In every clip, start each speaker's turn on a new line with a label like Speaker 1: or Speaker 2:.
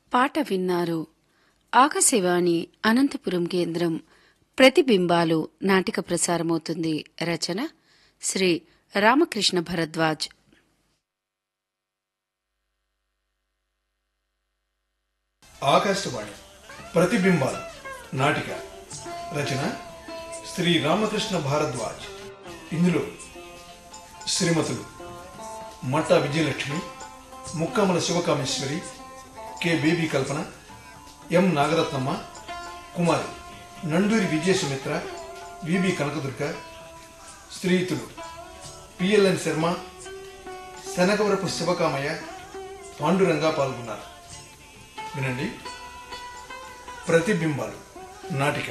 Speaker 1: పాట విన్నారు ఆకాశవాణి అనంతపురం కేంద్రం ప్రతిబింబాలు నాటిక ప్రసారమవుతుంది రచన శ్రీ రామకృష్ణ భరద్వాజ్
Speaker 2: ఆకాశవాణి ప్రతిబింబాలు నాటిక రచన శ్రీ రామకృష్ణ భారద్వాజ్ ఇందులో శ్రీమతులు Matta Vijayalakshmi Mukkamala Sivakameswari K Baby Kalpana M Nagaratnamma Kumari Nanduri Vijaya Sumitra VB Kanakadurga స్త్రీతులు పిఎల్ఎన్ శర్మ శనగవరపు శివకామయ్య పాండురంగా పాల్గొన్నారు వినండి ప్రతిబింబాలు నాటిక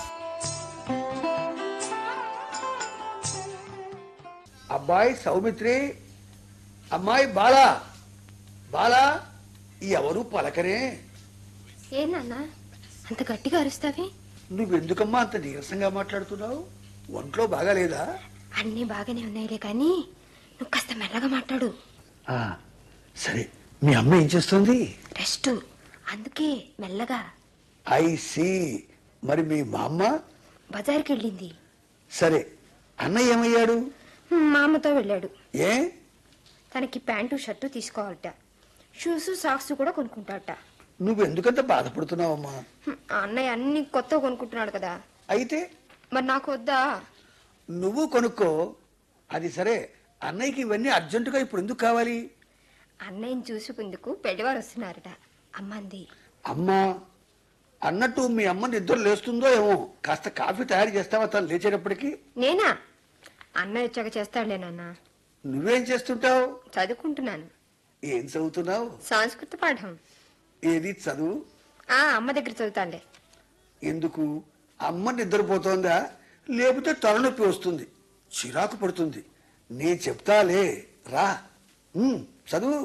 Speaker 3: అబ్బాయి సౌమిత్రి అమ్మాయి బాలా బాలా ఎవరు పలకరే
Speaker 4: ఏ నాన్న అంత గట్టిగా అరుస్తావి
Speaker 3: నువ్వెందుకమ్మా అంత నీరసంగా మాట్లాడుతున్నావు ఒంట్లో బాగాలేదా
Speaker 4: అన్నీ బాగానే ఉన్నాయిలే కానీ నువ్వు కాస్త మెల్లగా మాట్లాడు
Speaker 3: ఆ, సరే మీ అమ్మ ఏం చేస్తుంది
Speaker 4: రెస్ట్ అందుకే మెల్లగా
Speaker 3: ఐ సి మరి మీ మా అమ్మ
Speaker 4: బజార్కి వెళ్ళింది
Speaker 3: సరే అన్నయ్య ఏమయ్యాడు
Speaker 4: మా అమ్మతో వెళ్ళాడు
Speaker 3: ఏ
Speaker 4: తనకి ప్యాంటు షర్టు తీసుకోవాలట షూస్ సాక్స్ కూడా కొనుక్కుంటాడట
Speaker 3: నువ్వెందుకంత బాధపడుతున్నావమ్మా
Speaker 4: హ్మ్, ఆ అన్నయ్య అన్ని కొత్త కొనుక్కుంటున్నాడు కదా
Speaker 3: అయితే
Speaker 4: మరి నాకు వద్దా
Speaker 3: నువ్వు కొనుక్కో అది సరే అన్నయ్యకి ఇవన్నీ అర్జెంటుగా ఇప్పుడు ఎందుకు కావాలి
Speaker 4: అన్నయ్యని చూసుకుందుకు పెళ్లివారు వస్తున్నారట అమ్మంది
Speaker 3: అమ్మా అన్నట్టు మీ అమ్మ నిద్ర లేస్తుందో ఏమో కాస్త కాఫీ తయారు చేస్తావా తను లేచేటప్పటికి
Speaker 4: నేనా అన్నయ్య వచ్చాక చేస్తాడులే నాన్న
Speaker 3: నువ్వేం చేస్తుంటావు
Speaker 4: చదువుకుంటున్నాను
Speaker 3: ఏం చదువుతున్నావు
Speaker 4: సంస్కృత పాఠం
Speaker 3: ఏది చదువు
Speaker 4: ఆ అమ్మ దగ్గర చదువుతానులే
Speaker 3: ఎందుకు అమ్మ నిద్రపోతోందా లేకపోతే తలనొప్పి వస్తుంది చిరాకు పడుతుంది నేను చెప్తాలే రా ఉమ్, చదువు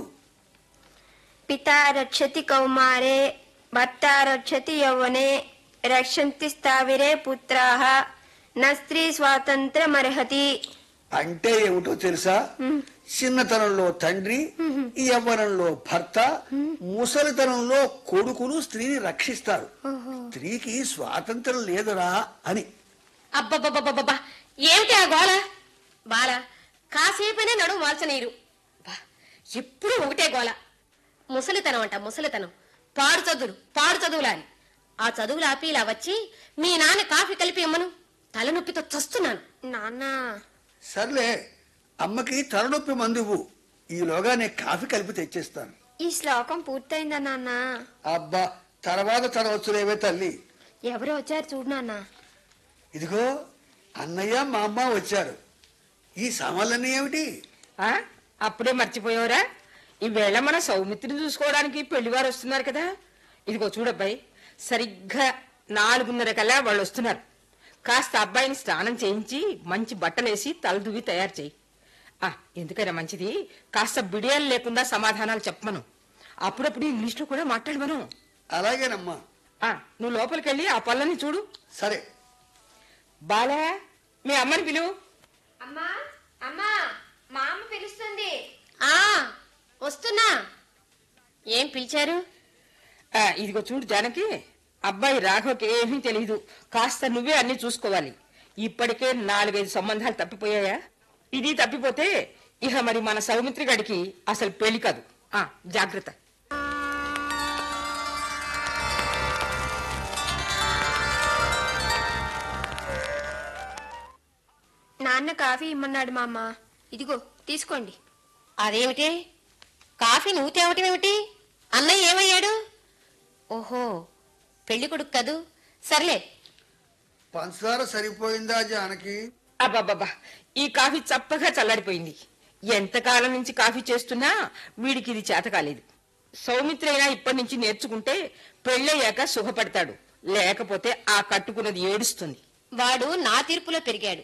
Speaker 4: పితా రక్షతి కౌమారే భర్త రక్షతి యౌవనే రక్షంతి స్థావిరే పుత్రాః న స్త్రీ స్వాతంత్రమర్హతి
Speaker 3: అంటే ఏమిటో తెలుసా చిన్నతనంలో తండ్రి యవ్వనంలో భర్త ముసలితనంలో కొడుకులు స్త్రీని రక్షిస్తారు స్త్రీకి స్వాతంత్రం లేదురా అని
Speaker 5: అబ్బబ్బబ్బబ్బబ్బా ఏమిటి ఆ గోల బాల కాసేపైనా నడుము వాల్చనీరు బా, ఎప్పుడు ఒకటే గోల ముసలితనం అంట ముసలితనం పాడు చదువులు పాడు చదువులాని ఆ చదువులు ఆపి ఇలా వచ్చి మీ నాన్న కాఫీ కలిపి ఇమ్మను తలనొప్పితో చస్తున్నాను
Speaker 4: నాన్న
Speaker 3: సర్లే అమ్మకి తలనొప్పి మందువు ఈలోగా నేను కాఫీ కలిపి తెచ్చేస్తాను
Speaker 4: ఈ శ్లోకం పూర్తయిందా నాన్న
Speaker 3: అబ్బా తర్వాత చదవచ్చులేవే తల్లి
Speaker 4: ఎవరో వచ్చారు చూడు నాన్న
Speaker 3: ఇదిగో అన్నయ్య మా అమ్మ వచ్చారు ఈ సామాన్లన్నీ ఏమిటి
Speaker 6: ఆ అప్పుడే మర్చిపోయావురా ఈవేళ మన సౌమిత్రిని చూసుకోవడానికి పెళ్లివారు వస్తున్నారు కదా ఇదిగో చూడబ్బాయి సరిగ్గా నాలుగున్నర కల్లా వాళ్ళు వస్తున్నారు కాస్త అబ్బాయిని స్నానం చేయించి మంచి బట్టలేసి తలదువ్వి తయారు చేయి ఆ ఎందుకైనా మంచిది కాస్త బిడియాలు లేకుండా సమాధానాలు చెప్పమను అప్పుడప్పుడు ఇంగ్లీష్లో కూడా మాట్లాడమను
Speaker 3: అలాగేనమ్మా
Speaker 6: ఆ నువ్వు లోపలికి వెళ్ళి ఆ పళ్ళని చూడు
Speaker 3: సరే
Speaker 6: బాలా మీ అమ్మని పిలువు
Speaker 4: అమ్మా అమ్మా మా అమ్మ పిలుస్తుంది
Speaker 5: ఆ వస్తున్నా ఏం పిలిచారు
Speaker 6: ఆ, ఇదిగో చూడు జానకి అబ్బాయి రాఘవకి ఏమీ తెలియదు కాస్త నువ్వే అన్ని చూసుకోవాలి ఇప్పటికే నాలుగైదు సంబంధాలు తప్పిపోయాయా ఇది తప్పిపోతే ఇక మరి మన సౌమిత్రి గడికి అసలు పెళ్లి కాదు ఆ జాగ్రత్త
Speaker 4: నాన్న కాఫీ ఇమ్మన్నాడు మా అమ్మ ఇదిగో తీసుకోండి
Speaker 5: అదేమిటి కాఫీ నువ్వు తేవటం ఏమిటి అన్నయ్య ఏమయ్యాడు ఓహో పెళ్లి కొడుకు కదూ సర్లే
Speaker 3: పంచదార సరిపోయిందా జానకి
Speaker 6: అబ్బాబ్బా ఈ కాఫీ చప్పగా చల్లారిపోయింది ఎంతకాలం నుంచి కాఫీ చేస్తున్నా వీడికి ఇది చేత కాలేదు సౌమిత్రి అయినా ఇప్పటి నుంచి నేర్చుకుంటే పెళ్ళయ్యాక సుఖపడతాడు లేకపోతే ఆ కట్టుకున్నది ఏడుస్తుంది
Speaker 5: వాడు నా తీర్పులో పెరిగాడు